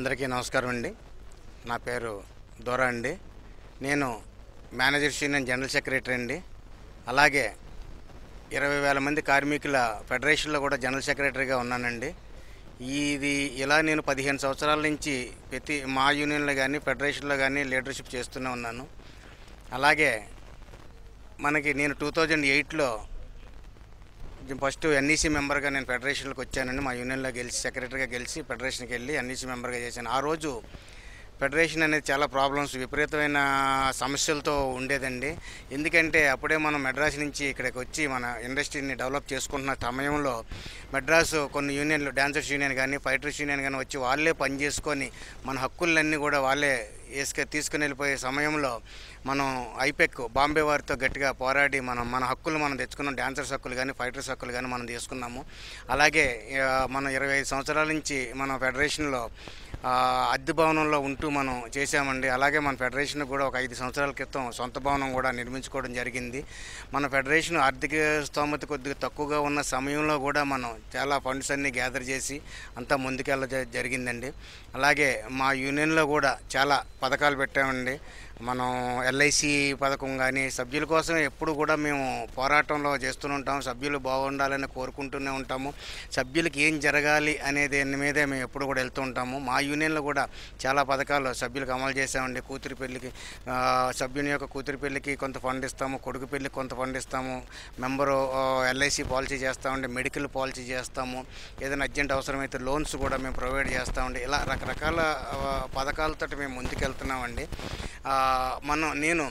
అందరికీ నమస్కారం అండి నా పేరు దొర అండి నేను మేనేజర్స్ యూనియన్ జనరల్ సెక్రటరీ అండి అలాగే ఇరవై వేల మంది కార్మికుల ఫెడరేషన్లో కూడా జనరల్ సెక్రటరీగా ఉన్నానండి ఇది ఇలా నేను పదిహేను సంవత్సరాల నుంచి ప్రతి మా యూనియన్లో కానీ ఫెడరేషన్లో కానీ లీడర్షిప్ చేస్తూనే ఉన్నాను అలాగే మనకి నేను టూ థౌజండ్ ఎయిట్లో ఫస్ట్ ఎన్ఈసీ మెంబర్గా నేను ఫెడరేషన్కి వచ్చానండి మా యూనియన్లో గెలిచి సెక్రటరీగా గెలిచి ఫెడరేషన్కి వెళ్ళి ఎన్ఈసీ మెంబర్గా చేశాను ఆ రోజు ఫెడరేషన్ అనేది చాలా ప్రాబ్లమ్స్ విపరీతమైన సమస్యలతో ఉండేదండి ఎందుకంటే అప్పుడే మనం మెడ్రాస్ నుంచి ఇక్కడికి వచ్చి మన ఇండస్ట్రీని డెవలప్ చేసుకుంటున్న సమయంలో మెడ్రాస్ కొన్ని యూనియన్లు డాన్సర్స్ యూనియన్ కానీ ఫైటర్స్ యూనియన్ కానీ వచ్చి వాళ్ళే పని చేసుకొని మన హక్కులన్నీ కూడా వాళ్ళే వేసుక తీసుకుని వెళ్ళిపోయే సమయంలో మనం ఐపెక్ బాంబే వారితో గట్టిగా పోరాడి మనం మన హక్కులు మనం తెచ్చుకున్నాం డాన్సర్స్ హక్కులు కానీ ఫైటర్స్ హక్కులు కానీ మనం తీసుకున్నాము అలాగే ఆ, మనం ఇరవై ఐదు సంవత్సరాల నుంచి మన ఫెడరేషన్లో ఆ, అద్దె భవనంలో ఉంటూ మనం చేశామండి అలాగే మన ఫెడరేషన్ కూడా ఒక ఐదు సంవత్సరాల క్రితం సొంత భవనం కూడా నిర్మించుకోవడం జరిగింది మన ఫెడరేషన్ ఆర్థిక స్తోమత కొద్దిగా తక్కువగా ఉన్న సమయంలో కూడా మనం చాలా ఫండ్స్ అన్ని గ్యాదర్ చేసి అంతా ముందుకెళ్ళ జ- జరిగిందండి అలాగే మా యూనియన్లో కూడా చాలా పథకాలు పెట్టామండి మనం ఎల్ఐసి పథకం కానీ సభ్యుల కోసం ఎప్పుడు కూడా మేము పోరాటంలో చేస్తూనే ఉంటాం సభ్యులు బాగుండాలని కోరుకుంటూనే ఉంటాము సభ్యులకి ఏం జరగాలి అనే దాని మీదే మేము ఎప్పుడు కూడా వెళ్తూ ఉంటాము మా యూనియన్లో కూడా చాలా పథకాలు సభ్యులకు అమలు చేసామండి కూతురి పెళ్ళికి ఆ, సభ్యుని యొక్క కూతురి పెళ్ళికి కొంత ఫండ్ ఇస్తాము కొడుకు పెళ్ళికి కొంత ఫండ్ ఇస్తాము మెంబరు ఎల్ఐసి పాలసీ చేస్తామండి మెడికల్ పాలసీ చేస్తాము ఏదైనా అర్జెంట్ అవసరమైతే లోన్స్ కూడా మేము ప్రొవైడ్ చేస్తామండి ఇలా రకరకాల ఆ, పథకాలతో మేము ముందుకెళ్తున్నామండి ఆ, మనం నేను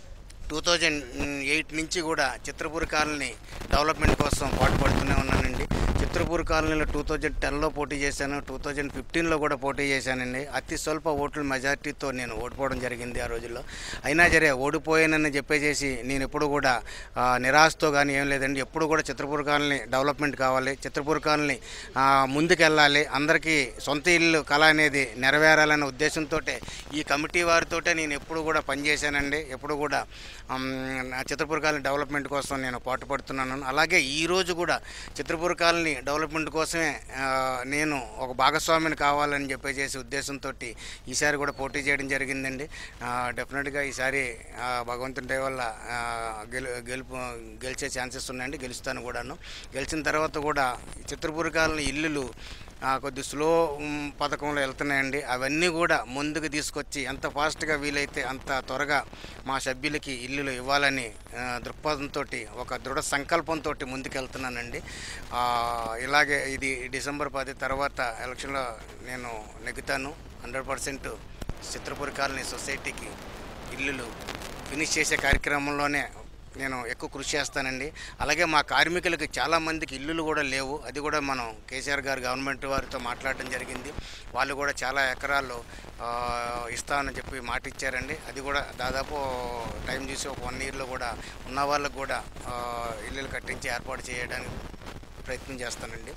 టూ థౌజండ్ ఎయిట్ నుంచి కూడా చిత్రపూర్ కాలనీ డెవలప్మెంట్ కోసం పాటుపడుతూనే ఉన్నానండి చిత్రపూర్ కాలనీలో టూ థౌజండ్ టెన్లో పోటీ చేశాను టూ థౌజండ్ ఫిఫ్టీన్లో కూడా పోటీ చేశానండి అతి స్వల్ప ఓట్ల మెజార్టీతో నేను ఓడిపోవడం జరిగింది ఆ రోజుల్లో అయినా సరే ఓడిపోయానని చెప్పేసి నేను ఎప్పుడు కూడా ఆ, నిరాశతో కానీ ఏం లేదండి ఎప్పుడు కూడా చిత్రపూర్ కాలనీ డెవలప్మెంట్ కావాలి చిత్రపూర్ కాలనీ ఆ, ముందుకెళ్ళాలి అందరికీ సొంత ఇల్లు కళ అనేది నెరవేరాలనే ఉద్దేశంతో ఈ కమిటీ వారితోటే నేను ఎప్పుడు కూడా పనిచేశానండి ఎప్పుడు కూడా ఆమ్, నా చిత్రపూర్ కాలనీ డెవలప్మెంట్ కోసం నేను పాటుపడుతున్నాను అలాగే ఈ రోజు కూడా చిత్రపూర్ కాలనీ డెవలప్మెంట్ కోసమే ఆ, నేను ఒక భాగస్వామిని కావాలని చెప్పేసి ఉద్దేశంతో ఈసారి కూడా పోటీ చేయడం జరిగిందండి ఆ, డెఫినెట్గా ఈసారి ఆ, భగవంతుని దయ వల్ల ఆ, గెలు గెలుపు గెలిచే ఛాన్సెస్ ఉన్నాయండి గెలుస్తాను కూడాను గెలిచిన తర్వాత కూడా ఈ చిత్రపూర్ కాలనీ ఇల్లులు ఆ, కొద్ది స్లో మ్, పథకంలో వెళ్తున్నాయండి అవన్నీ కూడా ముందుకు తీసుకొచ్చి ఎంత ఫాస్ట్గా వీలైతే అంత త్వరగా మా సభ్యులకి ఇల్లులు ఇవ్వాలని ఆ, దృక్పథంతో ఒక దృఢ సంకల్పంతో ముందుకెళ్తున్నానండి ఆ, ఇలాగే ఇది డిసెంబర్ పది తర్వాత ఎలక్షన్లో నేను నెగ్గుతాను హండ్రెడ్ పర్సెంట్ చిత్రపూర్ కాలనీ సొసైటీకి ఇల్లులు ఫినిష్ చేసే కార్యక్రమంలోనే నేను ఎక్కువ కృషి చేస్తానండి అలాగే మా కార్మికులకి చాలామందికి ఇల్లులు కూడా లేవు అది కూడా మనం కేసీఆర్ గారు గవర్నమెంట్ వారితో మాట్లాడడం జరిగింది వాళ్ళు కూడా చాలా ఎకరాలు ఆ, ఇస్తామని చెప్పి మాట ఇచ్చారండి అది కూడా దాదాపు టైం చూసి ఒక వన్ ఇయర్లో కూడా ఉన్న వాళ్ళకు కూడా ఆ, ఇల్లులు కట్టించి ఏర్పాటు చేయడానికి ప్రయత్నం చేస్తానండి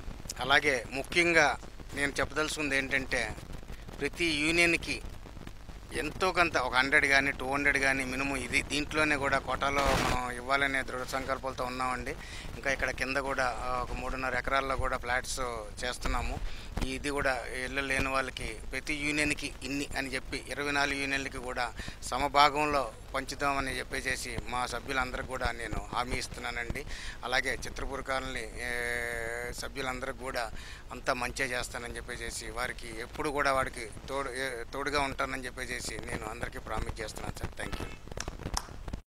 అలాగే ముఖ్యంగా నేను చెప్పదలుచుకుంది ఏంటంటే ప్రతి యూనియన్కి ఎంతో కొంత ఒక హండ్రెడ్ కానీ టూ హండ్రెడ్ కానీ మినిమం ఇది దీంట్లోనే కూడా కోటాలో మనం ఇవ్వాలనే దృఢ సంకల్పాలతో ఉన్నామండి ఇంకా ఇక్కడ కింద కూడా ఆ, ఒక మూడున్నర ఎకరాల్లో కూడా ఫ్లాట్స్ చేస్తున్నాము ఇది కూడా ఇల్లు లేని వాళ్ళకి ప్రతి యూనియన్కి ఇన్ని అని చెప్పి ఇరవై నాలుగు యూనియన్లకి కూడా సమభాగంలో పంచుతామని చెప్పేసి మా సభ్యులందరికీ కూడా నేను హామీ ఇస్తున్నానండి అలాగే చిత్రపూర్ కాలనీ ఏ, సభ్యులందరికీ కూడా అంతా మంచిగా చేస్తానని చెప్పేసి వారికి ఎప్పుడు కూడా వాడికి తోడు ఏ- తోడుగా ఉంటానని చెప్పేసి నేను అందరికీ ప్రామిస్ చేస్తున్నాను సార్ థ్యాంక్ యూ